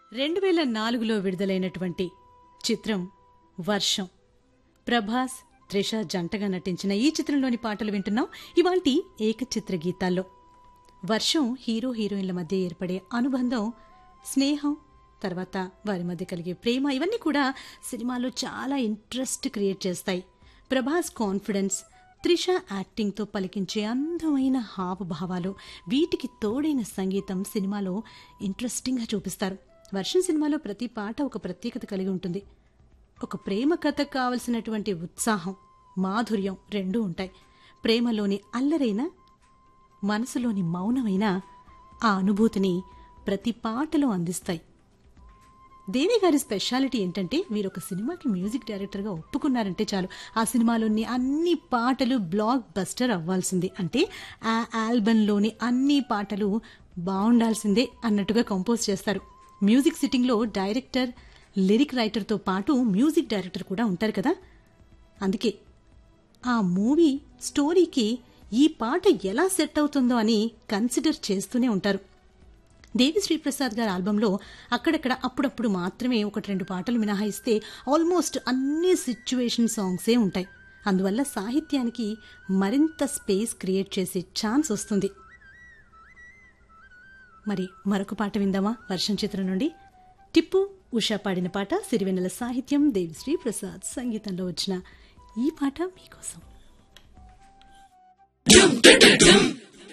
రెండు వేల నాలుగులో విడుదలైనటువంటి చిత్రం వర్షం ప్రభాస్ త్రిష జంటగా నటించిన ఈ చిత్రంలోని పాటలు వింటున్నాం ఇవాల్టి ఏకచిత్ర గీతాల్లో వర్షం హీరో హీరోయిన్ల మధ్య ఏర్పడే అనుబంధం స్నేహం తర్వాత వారి మధ్య కలిగే ప్రేమ ఇవన్నీ కూడా సినిమాలో చాలా ఇంట్రెస్ట్ క్రియేట్ చేస్తాయి ప్రభాస్ కాన్ఫిడెన్స్ త్రిష యాక్టింగ్తో పలికించే అందమైన హావభావాలు వీటికి తోడైన సంగీతం సినిమాలో ఇంట్రెస్టింగ్గా చూపిస్తారు వర్షం సినిమాలో ప్రతి పాట ఒక ప్రత్యేకత కలిగి ఉంటుంది ఒక ప్రేమ కథకు కావలసినటువంటి ఉత్సాహం మాధుర్యం రెండూ ఉంటాయి ప్రేమలోని అల్లరైన మనసులోని మౌనమైన ఆ అనుభూతిని ప్రతి పాటలో అందిస్తాయి దేవి గారి స్పెషాలిటీ ఏంటంటే వీరు ఒక సినిమాకి మ్యూజిక్ డైరెక్టర్గా ఒప్పుకున్నారంటే చాలు ఆ సినిమాలోని అన్ని పాటలు బ్లాక్ బస్టర్ అవ్వాల్సిందే అంటే ఆ ఆల్బంలోని అన్ని పాటలు బాగుండాల్సిందే అన్నట్టుగా కంపోజ్ చేస్తారు మ్యూజిక్ సిట్టింగ్లో డైరెక్టర్ లిరిక్ రైటర్తో పాటు మ్యూజిక్ డైరెక్టర్ కూడా ఉంటారు కదా అందుకే ఆ మూవీ స్టోరీకి ఈ పాట ఎలా సెట్ అవుతుందో అని కన్సిడర్ చేస్తూనే ఉంటారు దేవి శ్రీప్రసాద్ గారి ఆల్బంలో అక్కడక్కడ అప్పుడప్పుడు మాత్రమే ఒకటి రెండు పాటలు మినహాయిస్తే ఆల్మోస్ట్ అన్ని సిచ్యువేషన్ సాంగ్సే ఉంటాయి అందువల్ల సాహిత్యానికి మరింత స్పేస్ క్రియేట్ చేసే ఛాన్స్ వస్తుంది మరి మరొక పాట విందామా వర్షం చిత్రం నుండి టిప్పు ఉషా పాడిన పాట సిరివెన్నెల సాహిత్యం దేవి శ్రీప్రసాద్ సంగీతంలో వచ్చిన ఈ పాట మీకోసం